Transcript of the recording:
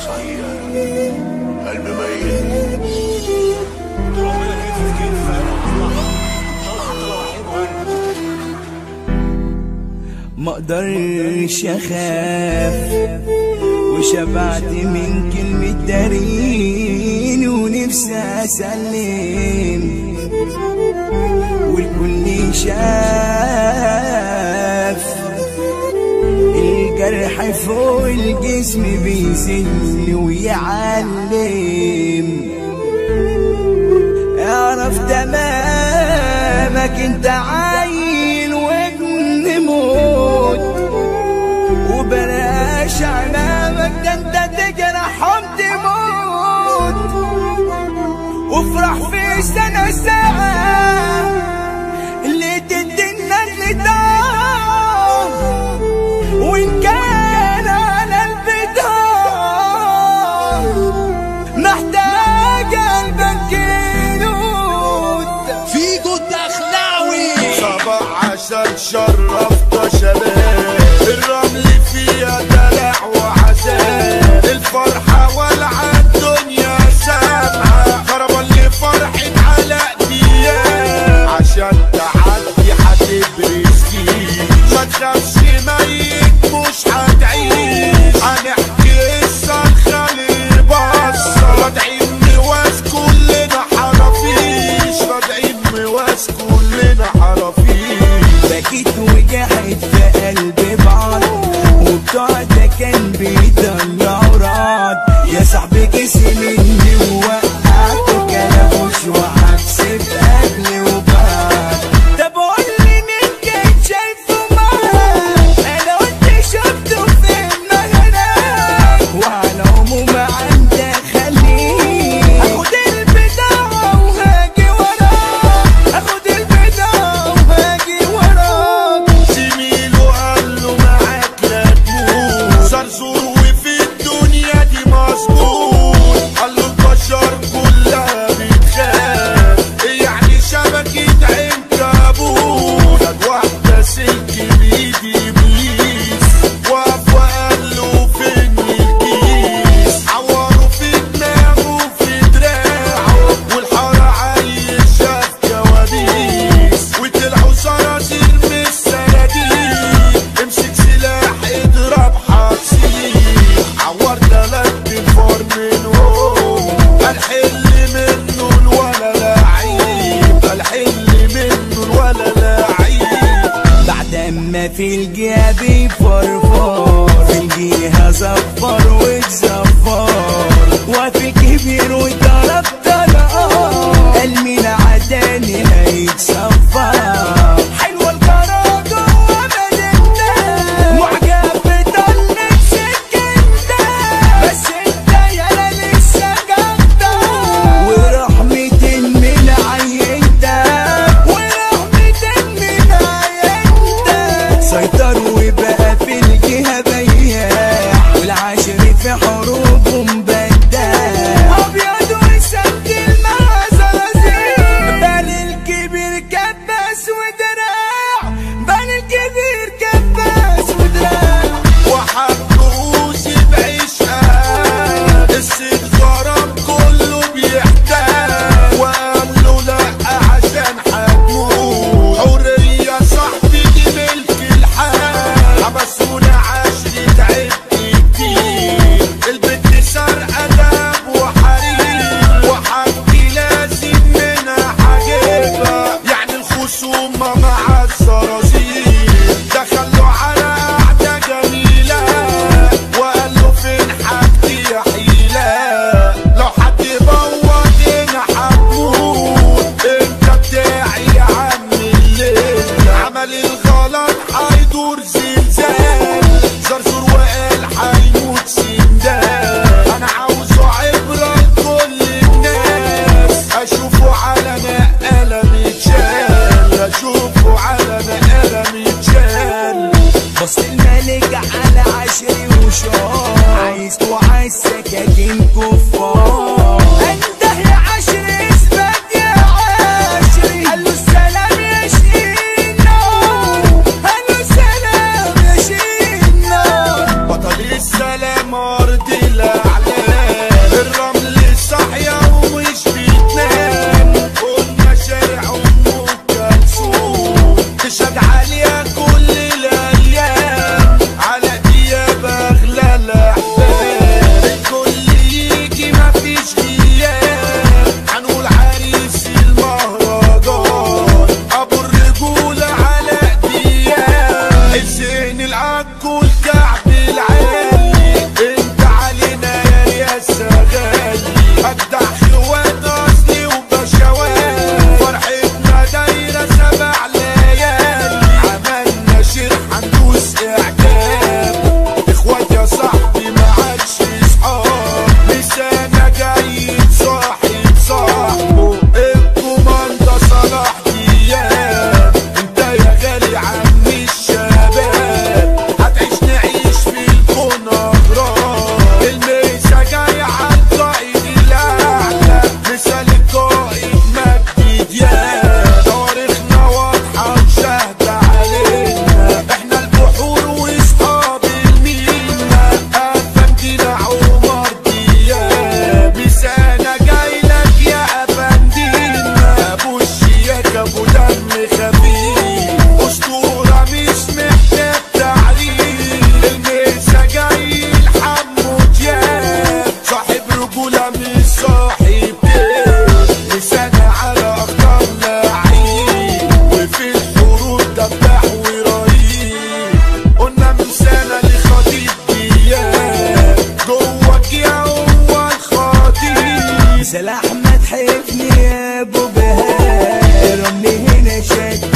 صحيح قلب ميت ربنا كتف كتف انا مصلحة ما اقدرش اخاف وشبعت من كلمة دارين ونفسي اسلم والكل شاف الجرح فوق الجسم بيزل ويعلم اعرف تمامك انت عيل وابن موت وبلاش عمامك ده انت تجرحهم تموت وافرح في سنة ساعة اللي تدي النجل ده وان كان على البدار محتاج قلبك ينوت فيجو الدخلاوي صباح عشان شرفت شباب الرمل فيها دلع وعذاب الفرحة والعى الدنيا سامعة خربان لفرحة علاء دياب عشان تعدي هتبرز فيه ما تخافش ميت مش هتعيش هنحكي قصة الخلي بصة راجعين مواس كلنا حرافيش راجعين مواس كلنا حرافيش بكيت وجحت في قلبي بعض وبتوع ده كان بيضيعوا رعد يا صاحبي كسي مني ووقعت كلاموش وحبس بأجل وبعد طب قول لي مين كان شايفه معاك انا قلت شفته في المغرب وعلى العموم عندك خليه اخد البضاعة وهاجي وراك اخد البضاعة وهاجي وراك زميله قال له معاك لا تموت زرزور وفي الدنيا دي مظبوط قال له البشر كلها بتخاف يعني شبكة عنكبوت خد واحدة سلك بإيدي إبليس وقف وقال له فين الكيس عوره في دماغه وفي دراعه والحارة عايش شاف كوابيس وطلعوا صراصير من الصناديق امسك سلاح اضرب حصير عور تلات انفار منهم الحل منه الولا لعيب الحل منه الولا لعيب بعد ما في الجياب فرفار في الجهة زفر واتزفر وفي الكبير وضرب طلقات قال مين عداني هيتصفر حلوة القرار جوه مدينتك معجب بضلك سكنتك بس انت يالا لسه جامدة ورحمة من عينتك ورحمة من عينتك سيطر وبقى في الجهة بياع والعاشر في حروبهم بداع أبيض وسجل مع زرازير بل الكبير كباس ودراع بل الكبير كباس ودراع وحبوش بعيشها الست غرام كله بيحتاج وقال له لا عشان هتموت حرية صاحبي دي ملك الحال حبسونا عشرة تعبت كتير البنت سرقة دهب وحرير وحبي لازم منها حاجبها يعني الخصومة مع الزرازير دخلوا على قعدة جميلة وقال له فين حاجتي يا حيلة لو حد بوظ هنا هتموت انت بتاعي يا عم الليل عمل الغلط هيدور زلزال زرزور وقال هيموت سندال انا عاوزه عبرة لكل الناس اشوفه على نقلة متشال اشوفه على نقلة متشال بص الملك على عشري وشار عايز وعايز سكاكين كفار انده يا عشري اثبت يا عشري قال له السلام يا شينا قال له السلام يا شينا بطل السلام ارض الاعلام نزل احمد حفني يا ابو بهاء رملي هنا شد